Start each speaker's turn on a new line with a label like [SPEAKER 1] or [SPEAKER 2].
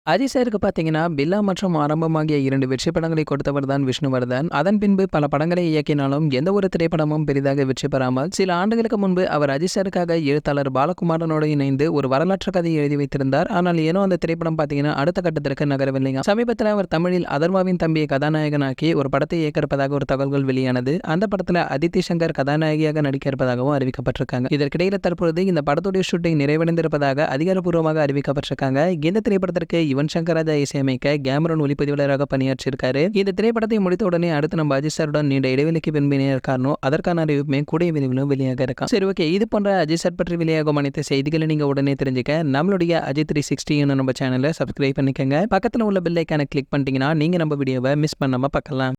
[SPEAKER 1] அஜய் சாருக்கு பார்த்தீங்கன்னா பில்லா மற்றும் ஆரம்பமாகிய இரண்டு வெற்றி படங்களை கொடுத்தவர் தான் விஷ்ணுவர்தன் அதன் பின்பு பல படங்களை இயக்கினாலும் எந்த ஒரு திரைப்படமும் பெரிதாக வெற்றி பெறாமல் சில ஆண்டுகளுக்கு முன்பு அவர் அஜய் சாருக்காக எழுத்தாளர் பாலகுமாரனோடு இணைந்து ஒரு வரலாற்று கதையை எழுதி வைத்திருந்தார் ஆனால் ஏனோ அந்த திரைப்படம் பார்த்தீங்கன்னா அடுத்த கட்டத்திற்கு நகரவில்லைங்க சமீபத்தில் அவர் தமிழில் அதர்வாவின் தம்பியை கதாநாயகனாக்கி ஒரு படத்தை இயக்க இருப்பதாக ஒரு தகவல்கள் வெளியானது அந்த படத்தில் அதித்தி சங்கர் கதாநாயகியாக நடிக்க இருப்பதாகவும் அறிவிக்கப்பட்டிருக்காங்க இதற்கிடையில் தற்பொழுது இந்த படத்துடைய ஷூட்டிங் நிறைவடைந்திருப்பதாக அதிகாரப்பூர்வமாக அறிவிக்கப்பட்டிருக்காங்க இந்த திரைப்படத்திற்கு யுவன் சங்கர் ராஜா இசையமைக்க கேமரன் ஒளிப்பதிவாளராக பணியாற்றியிருக்காரு இந்த திரைப்படத்தை முடித்த உடனே அடுத்து நம்ம அஜய் சாருடன் நீண்ட இடைவெளிக்கு பின்பு இருக்காரனோ அதற்கான அறிவிப்புமே கூடிய விரைவிலும் வெளியாக இருக்கான் சரி ஓகே இது போன்ற அஜய் சார் பற்றி வெளியாகும் அனைத்து செய்திகளை நீங்க உடனே தெரிஞ்சுக்க நம்மளுடைய அஜய் த்ரீ சிக்ஸ்டி நம்ம சேனலை சப்ஸ்கிரைப் பண்ணிக்கோங்க பக்கத்தில் உள்ள பெல்லைக்கான கிளிக் பண்ணிட்டீங்கன்னா நீங்க நம்ம வீடியோவை மிஸ் பண்ணாம பார்க்கலாம்